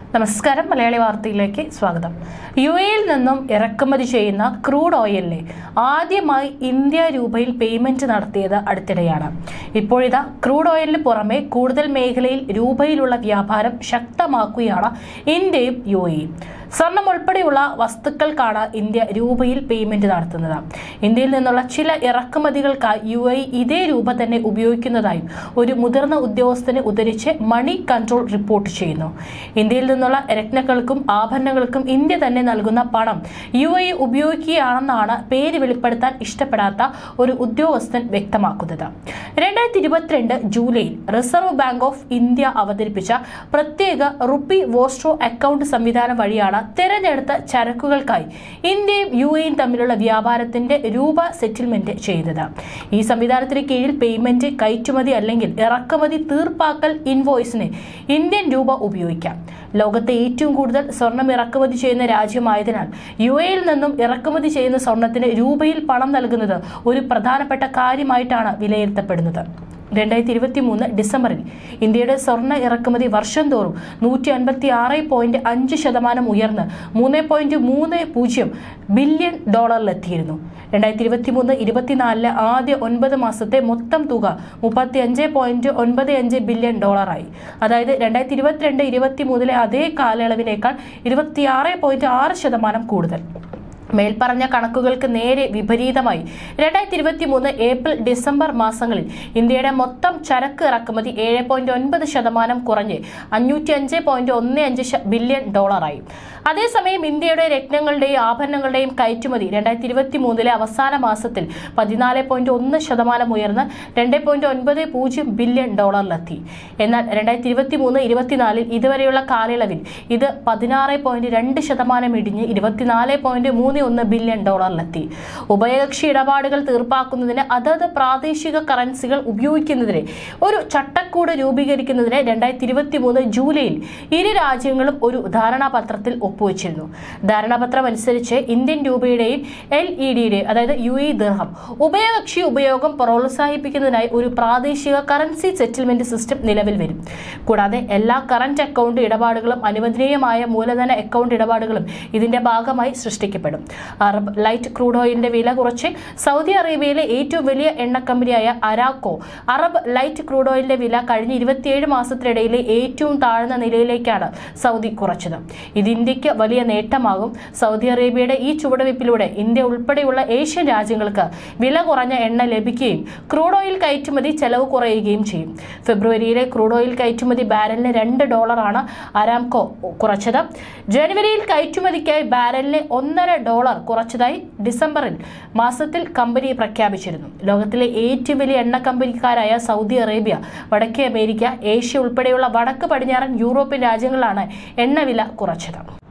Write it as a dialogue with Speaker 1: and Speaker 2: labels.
Speaker 1: നമസ്കാരം മലയാളി വാർത്തയിലേക്ക് സ്വാഗതം യു എയിൽ നിന്നും ഇറക്കുമതി ചെയ്യുന്ന ക്രൂഡ് ഓയിലിന് ആദ്യമായി ഇന്ത്യ രൂപയിൽ പേയ്മെന്റ് നടത്തിയത് അടുത്തിടെയാണ് ഇപ്പോഴിതാ ക്രൂഡ് ഓയിലിന് പുറമെ കൂടുതൽ മേഖലയിൽ രൂപയിലുള്ള വ്യാപാരം ശക്തമാക്കുകയാണ് ഇന്ത്യയും യു എയും സ്വർണം ഉൾപ്പെടെയുള്ള വസ്തുക്കൾക്കാണ് ഇന്ത്യ രൂപയിൽ പേയ്മെന്റ് നടത്തുന്നത് ഇന്ത്യയിൽ നിന്നുള്ള ചില ഇറക്കുമതികൾക്കായി യു എ ഇതേ രൂപ തന്നെ ഉപയോഗിക്കുന്നതായും ഒരു മുതിർന്ന ഉദ്യോഗസ്ഥനെ ഉദ്ധരിച്ച് മണി കൺട്രോൾ റിപ്പോർട്ട് ചെയ്യുന്നു ഇന്ത്യയിൽ നിന്നുള്ള രത്നങ്ങൾക്കും ആഭരണങ്ങൾക്കും ഇന്ത്യ തന്നെ നൽകുന്ന പണം യു എ ഉപയോഗിക്കുകയാണെന്നാണ് പേര് വെളിപ്പെടുത്താൻ ഇഷ്ടപ്പെടാത്ത ഒരു ഉദ്യോഗസ്ഥൻ വ്യക്തമാക്കുന്നത് രണ്ടായിരത്തി ഇരുപത്തിരണ്ട് ജൂലൈയിൽ റിസർവ് ബാങ്ക് ഓഫ് ഇന്ത്യ അവതരിപ്പിച്ച പ്രത്യേക റുപ്പി വോസ്ട്രോ അക്കൗണ്ട് സംവിധാനം വഴിയാണ് തിരഞ്ഞെടുത്ത ചരക്കുകൾക്കായി ഇന്ത്യയും യു എയും തമ്മിലുള്ള വ്യാപാരത്തിന്റെ രൂപ സെറ്റിൽമെന്റ് ചെയ്തത് ഈ സംവിധാനത്തിന് കീഴിൽ പേയ്മെന്റ് കയറ്റുമതി അല്ലെങ്കിൽ ഇറക്കുമതി തീർപ്പാക്കൽ ഇൻവോയ്സിന് ഇന്ത്യൻ രൂപ ഉപയോഗിക്കാം ലോകത്തെ ഏറ്റവും കൂടുതൽ സ്വർണം ഇറക്കുമതി ചെയ്യുന്ന രാജ്യമായതിനാൽ യു എയിൽ നിന്നും ഇറക്കുമതി ചെയ്യുന്ന സ്വർണത്തിന് രൂപയിൽ പണം നൽകുന്നത് ഒരു പ്രധാനപ്പെട്ട കാര്യമായിട്ടാണ് വിലയിരുത്തപ്പെടുന്നത് രണ്ടായിരത്തി ഇരുപത്തി മൂന്ന് ഡിസംബറിൽ ഇന്ത്യയുടെ സ്വർണ്ണ ഇറക്കുമതി വർഷം തോറും നൂറ്റി അൻപത്തി ആറ് പോയിന്റ് അഞ്ച് ശതമാനം ഉയർന്ന് മൂന്ന് പോയിന്റ് മൂന്ന് പൂജ്യം ബില്യൺ ഡോളറിലെത്തിയിരുന്നു രണ്ടായിരത്തി ഇരുപത്തി മൂന്ന് ഇരുപത്തിനാലിലെ ആദ്യ ഒൻപത് മാസത്തെ മൊത്തം തുക മുപ്പത്തി അഞ്ച് പോയിന്റ് ഒൻപത് അഞ്ച് ബില്യൺ ഡോളറായി അതായത് രണ്ടായിരത്തി ഇരുപത്തിരണ്ട് ഇരുപത്തി മൂന്നിലെ അതേ കാലയളവിനേക്കാൾ ഇരുപത്തിയാറ് പോയിന്റ് ആറ് ശതമാനം കൂടുതൽ മേൽപ്പറഞ്ഞ കണക്കുകൾക്ക് നേരെ വിപരീതമായി രണ്ടായിരത്തി ഇരുപത്തി മൂന്ന് ഏപ്രിൽ ഡിസംബർ മാസങ്ങളിൽ ഇന്ത്യയുടെ മൊത്തം ചരക്ക് ഇറക്കുമതി ഏഴ് പോയിന്റ് ഒൻപത് ശതമാനം കുറഞ്ഞ് അഞ്ഞൂറ്റി അഞ്ച് പോയിന്റ് ഒന്ന് അഞ്ച് ബില്യൺ ഡോളറായി അതേസമയം ഇന്ത്യയുടെ രത്നങ്ങളുടെയും ആഭരണങ്ങളുടെയും കയറ്റുമതി രണ്ടായിരത്തി ഇരുപത്തി മൂന്നിലെ അവസാന മാസത്തിൽ പതിനാല് പോയിന്റ് ഒന്ന് ശതമാനം ഉയർന്ന് രണ്ട് പോയിന്റ് ഒൻപത് പൂജ്യം ബില്യൺ ഡോളറിലെത്തി എന്നാൽ രണ്ടായിരത്തി ഇരുപത്തി മൂന്ന് ഇരുപത്തിനാലിൽ ഇതുവരെയുള്ള കാലയളവിൽ ഇത് പതിനാറ് പോയിന്റ് രണ്ട് ശതമാനം ഇടിഞ്ഞ് ഇരുപത്തിനാല് പോയിന്റ് മൂന്ന് ഒന്ന് ബില്യൺ ഡോളറിലെത്തി ഉഭയകക്ഷി ഇടപാടുകൾ തീർപ്പാക്കുന്നതിന് അതത് പ്രാദേശിക കറൻസികൾ ഉപയോഗിക്കുന്നതിന് ഒരു ചട്ടക്കൂട് രൂപീകരിക്കുന്നതിന് രണ്ടായിരത്തി ഇരുപത്തി മൂന്ന് ജൂലൈയിൽ ഇരു രാജ്യങ്ങളും ഒരു ധാരണാപത്രത്തിൽ ഒപ്പുവെച്ചിരുന്നു ധാരണാപത്രം അനുസരിച്ച് ഇന്ത്യൻ രൂപയുടെയും എൽ ഇ ഡിയുടെയും അതായത് യു എ ദർഹം ഉഭയകക്ഷി ഉപയോഗം പ്രോത്സാഹിപ്പിക്കുന്നതിനായി ഒരു പ്രാദേശിക കറൻസി സെറ്റിൽമെന്റ് സിസ്റ്റം നിലവിൽ വരും കൂടാതെ എല്ലാ കറന്റ് അക്കൗണ്ട് ഇടപാടുകളും അനുവദനീയമായ മൂലധന അക്കൗണ്ട് ഇടപാടുകളും ഇതിന്റെ ഭാഗമായി സൃഷ്ടിക്കപ്പെടും അറബ് ലൈറ്റ് ക്രൂഡ് ഓയിലിന്റെ വില കുറച്ച് സൗദി അറേബ്യയിലെ ഏറ്റവും വലിയ എണ്ണ കമ്പനിയായ അരാക്കോ അറബ് ലൈറ്റ് ക്രൂഡ് ഓയിലിന്റെ വില കഴിഞ്ഞ ഇരുപത്തിയേഴ് മാസത്തിനിടയിലെ ഏറ്റവും താഴ്ന്ന നിലയിലേക്കാണ് സൗദി കുറച്ചത് ഇത് ഇന്ത്യക്ക് വലിയ നേട്ടമാകും സൗദി അറേബ്യയുടെ ഈ ചുവടുവയ്പ്പിലൂടെ ഇന്ത്യ ഉൾപ്പെടെയുള്ള ഏഷ്യൻ രാജ്യങ്ങൾക്ക് വില കുറഞ്ഞ എണ്ണ ലഭിക്കുകയും ക്രൂഡ് ഓയിൽ കയറ്റുമതി ചെലവ് കുറയുകയും ചെയ്യും ഫെബ്രുവരിയിലെ ക്രൂഡ് ഓയിൽ കയറ്റുമതി ബാരലിന് രണ്ട് ഡോളറാണ് അരാംകോ കുറച്ചത് ജനുവരിയിൽ കയറ്റുമതിക്കായി ബാരലിന് ഒന്നര ഡോളർ കുറച്ചതായി ഡിസംബറിൽ മാസത്തിൽ കമ്പനി പ്രഖ്യാപിച്ചിരുന്നു ലോകത്തിലെ ഏറ്റവും വലിയ എണ്ണ കമ്പനിക്കാരായ സൗദി അറേബ്യ വടക്കേ അമേരിക്ക ഏഷ്യ ഉൾപ്പെടെയുള്ള വടക്ക് പടിഞ്ഞാറൻ യൂറോപ്യൻ രാജ്യങ്ങളിലാണ് എണ്ണവില കുറച്ചത്